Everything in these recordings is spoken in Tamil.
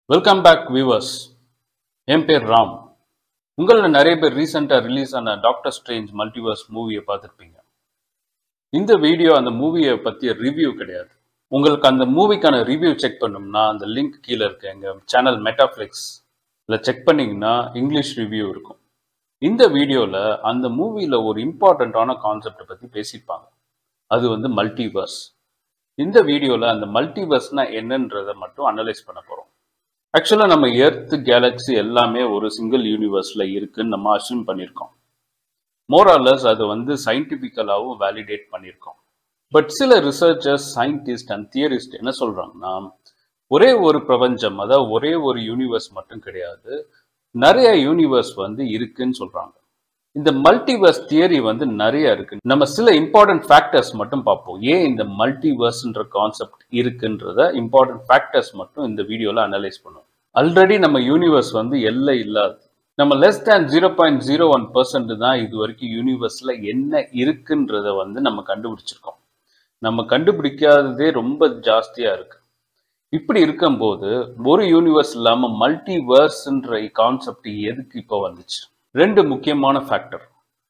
வெல்கம் பேக் வியூவர்ஸ் என் பேர் ராம் உங்களில் நிறைய பேர் ரீசெண்டாக ரிலீஸ் ஆன டாக்டர் ஸ்ட்ரேஞ்ச் மல்டிவர்ஸ் மூவியை பார்த்துருப்பீங்க இந்த வீடியோ அந்த மூவியை பற்றிய ரிவ்யூ கிடையாது உங்களுக்கு அந்த மூவிக்கான ரிவ்யூ செக் பண்ணணும்னா அந்த லிங்க் கீழே இருக்கு எங்கள் சேனல் மெட்டாஃப்ளிக்ஸ் இதில் செக் பண்ணிங்கன்னா இங்கிலீஷ் ரிவ்யூ இருக்கும் இந்த வீடியோவில் அந்த மூவியில் ஒரு இம்பார்ட்டண்ட்டான கான்செப்டை பற்றி பேசியிருப்பாங்க அது வந்து மல்டிவர்ஸ் இந்த வீடியோவில் அந்த மல்டிவர்ஸ்னா என்னன்றதை மட்டும் அனலைஸ் பண்ண போகிறோம் ஆக்சுவலாக நம்ம எர்த் கேலக்ஸி எல்லாமே ஒரு சிங்கிள் யூனிவர்ஸில் இருக்குன்னு நம்ம அசியூம் பண்ணியிருக்கோம் மோராலஸ் அதை வந்து சயின்டிஃபிக்கலாகவும் வேலிடேட் பண்ணியிருக்கோம் பட் சில ரிசர்ச்சர்ஸ் சயின்டிஸ்ட் அண்ட் தியரிஸ்ட் என்ன சொல்கிறாங்கன்னா ஒரே ஒரு பிரபஞ்சம் அதாவது ஒரே ஒரு யூனிவர்ஸ் மட்டும் கிடையாது நிறைய யூனிவர்ஸ் வந்து இருக்குன்னு சொல்கிறாங்க இந்த மல்டிவர்ஸ் தியரி வந்து நிறைய இருக்கு நம்ம சில இம்பார்ட்டன்ட் ஃபேக்டர்ஸ் மட்டும் பார்ப்போம் ஏன் இந்த மல்டிவர்ஸ்ன்ற கான்செப்ட் இருக்குன்றத இம்பார்ட்டன்ட் ஃபேக்டர்ஸ் மட்டும் இந்த வீடியோல அனலைஸ் பண்ணுவோம் ஆல்ரெடி நம்ம யூனிவர்ஸ் வந்து எல்லை இல்லாது நம்ம less than zero point zero one percent தான் இது வரைக்கும் யூனிவர்ஸ்ல என்ன இருக்குன்றத வந்து நம்ம கண்டுபிடிச்சிருக்கோம் நம்ம கண்டுபிடிக்காததே ரொம்ப ஜாஸ்தியா இருக்கு இப்படி இருக்கும்போது ஒரு யூனிவர்ஸ் இல்லாம மல்டிவர்ஸ்ன்ற கான்செப்ட் எதுக்கு இப்போ வந்துச்சு ரெண்டு முக்கியமான ஃபேக்டர்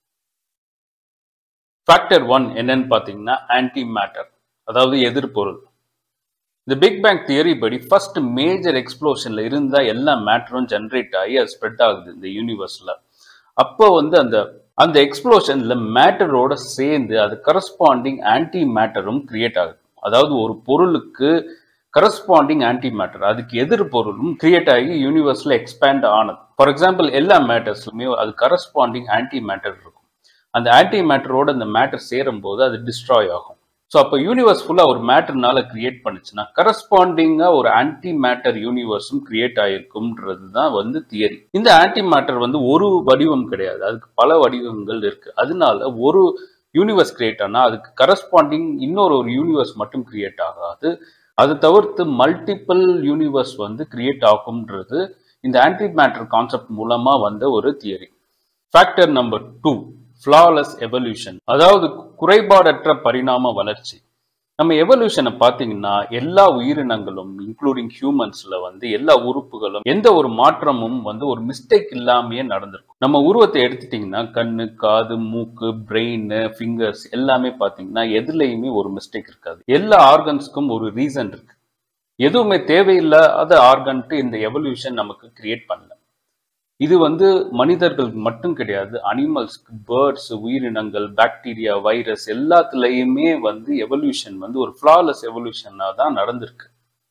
ஃபேக்டர் ஒன் என்னன்னு பார்த்தீங்கன்னா ஆன்டி மேட்டர் அதாவது எதிர்பொருள் இந்த பிக் பேங் தியரி படி ஃபர்ஸ்ட் மேஜர் எக்ஸ்ப்ளோஷன்ல இருந்தால் எல்லா மேட்டரும் ஜென்ரேட் ஆகி அது ஸ்ப்ரெட் ஆகுது இந்த யூனிவர்ஸ்ல அப்போ வந்து அந்த அந்த எக்ஸ்ப்ளோஷன்ல மேட்டரோட சேர்ந்து அது கரஸ்பாண்டிங் ஆன்டி மேட்டரும் கிரியேட் ஆகுது அதாவது ஒரு பொருளுக்கு கரஸ்பாண்டிங் ஆன்டி மேட்டர் அதுக்கு எதிர் பொருளும் கிரியேட் ஆகி யூனிவர்ஸ்ல எக்ஸ்பேண்ட் ஆனது ஃபார் எக்ஸாம்பிள் எல்லா மேட்டர்ஸ்லுமே அது கரஸ்பாண்டிங் ஆன்டி மேட்டர் இருக்கும் அந்த ஆன்டி மேட்டரோட அந்த மேட்டர் சேரும் போது அது டிஸ்ட்ராய் ஆகும் ஸோ அப்போ யூனிவர்ஸ் ஃபுல்லாக ஒரு மேட்டர்னால கிரியேட் பண்ணுச்சுன்னா கரஸ்பாண்டிங்காக ஒரு ஆன்டி மேட்டர் யூனிவர்ஸும் கிரியேட் ஆயிருக்கும்ன்றது தான் வந்து தியரி இந்த ஆன்டி மேட்டர் வந்து ஒரு வடிவம் கிடையாது அதுக்கு பல வடிவங்கள் இருக்கு அதனால ஒரு யூனிவர்ஸ் கிரியேட் ஆனால் அதுக்கு கரஸ்பாண்டிங் இன்னொரு ஒரு யூனிவர்ஸ் மட்டும் கிரியேட் ஆகாது அது தவிர்த்து மல்டிபிள் யூனிவர்ஸ் வந்து கிரியேட் ஆகும்ன்றது இந்த ஆன்டி மேட்டர் கான்செப்ட் மூலமா வந்த ஒரு theory factor number two flawless evolution அதாவது குறைபாடற்ற பரிணாம வளர்ச்சி நம்ம எவல்யூஷனை பார்த்தீங்கன்னா எல்லா உயிரினங்களும் இன்க்ளூடிங் ஹியூமன்ஸ்ல வந்து எல்லா உறுப்புகளும் எந்த ஒரு மாற்றமும் வந்து ஒரு மிஸ்டேக் இல்லாமையே நடந்திருக்கும் நம்ம உருவத்தை எடுத்துட்டீங்கன்னா கண்ணு காது மூக்கு பிரெயின் ஃபிங்கர்ஸ் எல்லாமே பார்த்தீங்கன்னா எதுலையுமே ஒரு மிஸ்டேக் இருக்காது எல்லா ஆர்கன்ஸ்க்கும் ஒரு ரீசன் இருக்கு எதுவுமே தேவையில்லாத ஆர்கன்ட்டு இந்த எவல்யூஷன் நமக்கு கிரியேட் பண்ணல இது வந்து மனிதர்கள் மட்டும் கிடையாது அனிமல்ஸ்க்கு பேர்ட்ஸ் உயிரினங்கள் பாக்டீரியா வைரஸ் எல்லாத்துலேயுமே வந்து எவல்யூஷன் வந்து ஒரு ஃப்ளாலஸ் எவல்யூஷனாக தான் நடந்திருக்கு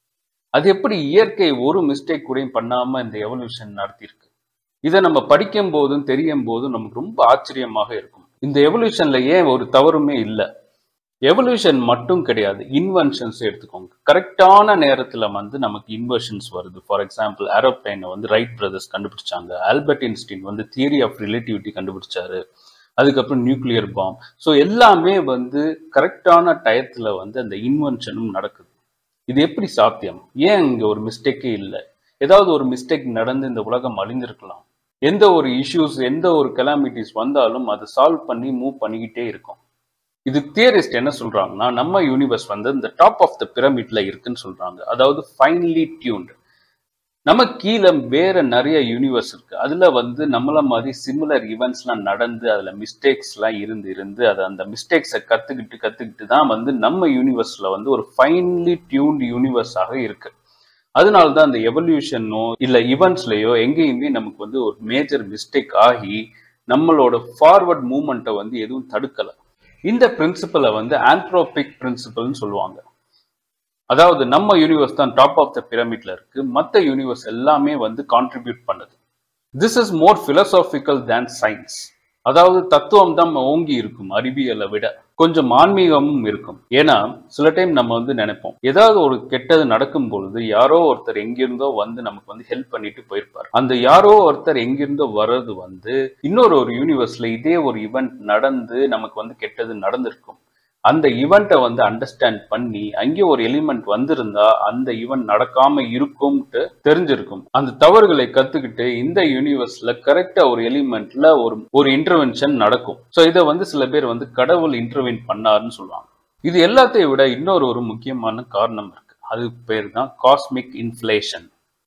அது எப்படி இயற்கை ஒரு மிஸ்டேக் கூட பண்ணாம இந்த எவல்யூஷன் நடத்தியிருக்கு இதை நம்ம படிக்கும் போதும் தெரியும் போதும் நமக்கு ரொம்ப ஆச்சரியமாக இருக்கும் இந்த எவல்யூஷன்ல ஏன் ஒரு தவறுமே இல்லை எவல்யூஷன் மட்டும் கிடையாது இன்வென்ஷன்ஸ் எடுத்துக்கோங்க கரெக்டான நேரத்தில் வந்து நமக்கு இன்வெர்ஷன்ஸ் வருது ஃபார் எக்ஸாம்பிள் ஏரோப்ளைனை வந்து ரைட் பிரதர்ஸ் கண்டுபிடிச்சாங்க ஆல்பர்ட் இன்ஸ்டீன் வந்து தியரி ஆஃப் ரிலேட்டிவிட்டி கண்டுபிடிச்சாரு அதுக்கப்புறம் நியூக்ளியர் பாம் ஸோ எல்லாமே வந்து கரெக்டான டயத்தில் வந்து அந்த இன்வென்ஷனும் நடக்குது இது எப்படி சாத்தியம் ஏன் இங்கே ஒரு மிஸ்டேக்கே இல்லை ஏதாவது ஒரு மிஸ்டேக் நடந்து இந்த உலகம் அழிந்திருக்கலாம் எந்த ஒரு இஷ்யூஸ் எந்த ஒரு கெலாமிட்டிஸ் வந்தாலும் அதை சால்வ் பண்ணி மூவ் பண்ணிக்கிட்டே இருக்கும் இது தியரிஸ்ட் என்ன சொல்றாங்கன்னா நம்ம யூனிவர்ஸ் வந்து இந்த டாப் ஆஃப் த பிரமிட்ல இருக்குன்னு சொல்றாங்க அதாவது ஃபைன்லி டியூன்டு நம்ம கீழே வேற நிறைய யூனிவர்ஸ் இருக்கு அதுல வந்து நம்மள மாதிரி சிமிலர் ஈவெண்ட்ஸ்லாம் நடந்து அதுல மிஸ்டேக்ஸ்லாம் இருந்து இருந்து அதை அந்த மிஸ்டேக்ஸை கத்துக்கிட்டு கத்துக்கிட்டு தான் வந்து நம்ம யூனிவர்ஸ்ல வந்து ஒரு ஃபைன்லி டியூன்டு யூனிவர்ஸாக இருக்கு அதனால தான் அந்த எவல்யூஷனோ இல்ல ஈவெண்ட்ஸ்லயோ எங்கேயுமே நமக்கு வந்து ஒரு மேஜர் மிஸ்டேக் ஆகி நம்மளோட ஃபார்வர்ட் மூமெண்ட்டை வந்து எதுவும் தடுக்கலை இந்த பிரின்சிபலை வந்து ஆந்த்ரோபிக் பிரின்சிபல்னு சொல்லுவாங்க அதாவது நம்ம யூனிவர்ஸ் தான் டாப் ஆஃப் த பிரமிட்ல இருக்கு மற்ற யூனிவர்ஸ் எல்லாமே வந்து கான்ட்ரிபியூட் பண்ணுது this is more philosophical than science அதாவது தத்துவம் தான் ஓங்கி இருக்கும் அறிவியலை விட கொஞ்சம் ஆன்மீகமும் இருக்கும் ஏன்னா சில டைம் நம்ம வந்து நினைப்போம் ஏதாவது ஒரு கெட்டது நடக்கும் பொழுது யாரோ ஒருத்தர் எங்கிருந்தோ வந்து நமக்கு வந்து ஹெல்ப் பண்ணிட்டு போயிருப்பார் அந்த யாரோ ஒருத்தர் எங்கிருந்தோ வர்றது வந்து இன்னொரு ஒரு யூனிவர்ஸ்ல இதே ஒரு ஈவெண்ட் நடந்து நமக்கு வந்து கெட்டது நடந்திருக்கும் அந்த ஈவெண்ட்டை வந்து அண்டர்ஸ்டாண்ட் பண்ணி அங்கே ஒரு எலிமெண்ட் வந்திருந்தா அந்த ஈவெண்ட் நடக்காம இருக்கும்ட்டு தெரிஞ்சிருக்கும் அந்த தவறுகளை கத்துக்கிட்டு இந்த யூனிவர்ஸ்ல கரெக்டா ஒரு எலிமெண்ட்ல ஒரு ஒரு இன்டர்வென்ஷன் நடக்கும் ஸோ இதை வந்து சில பேர் வந்து கடவுள் இன்டர்வென் பண்ணாருன்னு சொல்லுவாங்க இது எல்லாத்தையும் விட இன்னொரு ஒரு முக்கியமான காரணம் இருக்கு அது பேர் தான் காஸ்மிக் இன்ஃப்ளேஷன்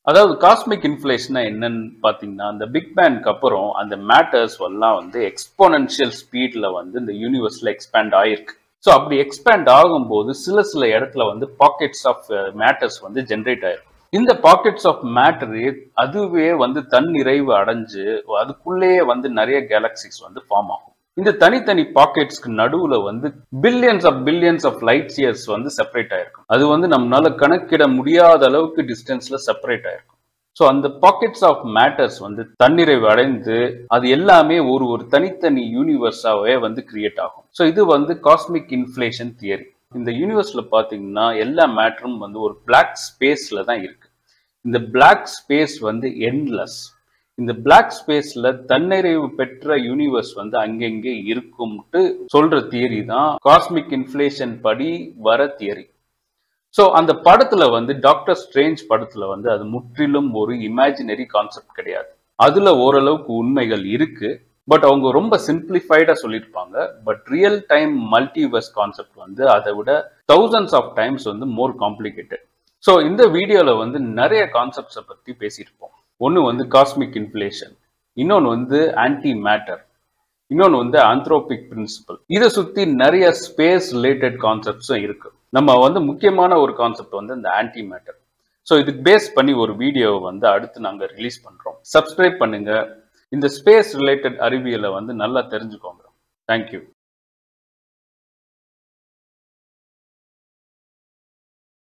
அதாவது காஸ்மிக் இன்ஃப்ளேஷனா என்னன்னு பாத்தீங்கன்னா அந்த பிக் பேங்க்கு அப்புறம் அந்த மேட்டர்ஸ் எல்லாம் வந்து எக்ஸ்போனன்ஷியல் ஸ்பீட்ல வந்து இந்த யூனிவர்ஸ்ல எக்ஸ்பேண்ட் ஆயிருக்கு ஸோ அப்படி எக்ஸ்பேண்ட் ஆகும்போது சில சில இடத்துல வந்து பாக்கெட்ஸ் ஆஃப் மேட்டர்ஸ் வந்து ஜென்ரேட் ஆயிருக்கும் இந்த பாக்கெட்ஸ் ஆஃப் மேட்டர் அதுவே வந்து தன்னிறைவு அடைஞ்சு அதுக்குள்ளேயே வந்து நிறைய கேலக்சிஸ் வந்து ஃபார்ம் ஆகும் இந்த தனித்தனி பாக்கெட்ஸ்க்கு நடுவுல வந்து billions of billions of light years வந்து செப்பரேட் ஆயிருக்கும் அது வந்து நம்மளால கணக்கிட முடியாத அளவுக்கு டிஸ்டன்ஸ்ல செப்பரேட் ஆயிருக்கும் ஸோ அந்த பாக்கெட்ஸ் ஆஃப் மேட்டர்ஸ் வந்து தன்னிறைவு அடைந்து அது எல்லாமே ஒரு ஒரு தனித்தனி யூனிவர்ஸாவே வந்து கிரியேட் ஆகும் ஸோ இது வந்து காஸ்மிக் இன்ஃப்ளேஷன் தியரி இந்த யூனிவர்ஸ்ல பாத்தீங்கன்னா எல்லா மேட்டரும் வந்து ஒரு பிளாக் ஸ்பேஸ்ல தான் இருக்கு இந்த பிளாக் ஸ்பேஸ் வந்து என்லெஸ் இந்த பிளாக் ஸ்பேஸ்ல தன்னிறைவு பெற்ற யூனிவர்ஸ் வந்து அங்கங்கே இருக்கும்ட்டு சொல்ற தியரி தான் காஸ்மிக் இன்ஃப்ளேஷன் படி வர தியரி ஸோ அந்த படத்துல வந்து டாக்டர் ஸ்ட்ரேஞ்ச் படத்துல வந்து அது முற்றிலும் ஒரு இமேஜினரி கான்செப்ட் கிடையாது அதுல ஓரளவுக்கு உண்மைகள் இருக்கு பட் அவங்க ரொம்ப சிம்பிளிஃபைடா சொல்லியிருப்பாங்க but real time multiverse concept வந்து அதை விட தௌசண்ட்ஸ் ஆஃப் டைம்ஸ் வந்து மோர் காம்ப்ளிகேட்டட் ஸோ இந்த வீடியோல வந்து நிறைய கான்செப்ட்ஸை பத்தி பேசியிருப்போம் ஒன்று வந்து காஸ்மிக் இன்ஃப்ளேஷன் இன்னொன்று வந்து ஆன்டி மேட்டர் இன்னொன்று வந்து ஆந்த்ரோபிக் பிரின்சிபல் இதை சுற்றி நிறைய ஸ்பேஸ் ரிலேட்டட் கான்செப்ட்ஸும் இருக்கு நம்ம வந்து முக்கியமான ஒரு கான்செப்ட் வந்து இந்த ஆன்டி மேட்டர் ஸோ இதுக்கு பேஸ் பண்ணி ஒரு வீடியோவை வந்து அடுத்து நாங்கள் ரிலீஸ் பண்ணுறோம் சப்ஸ்கிரைப் பண்ணுங்க இந்த ஸ்பேஸ் ரிலேட்டட் அறிவியலை வந்து நல்லா தெரிஞ்சுக்கோங்க தேங்க்யூ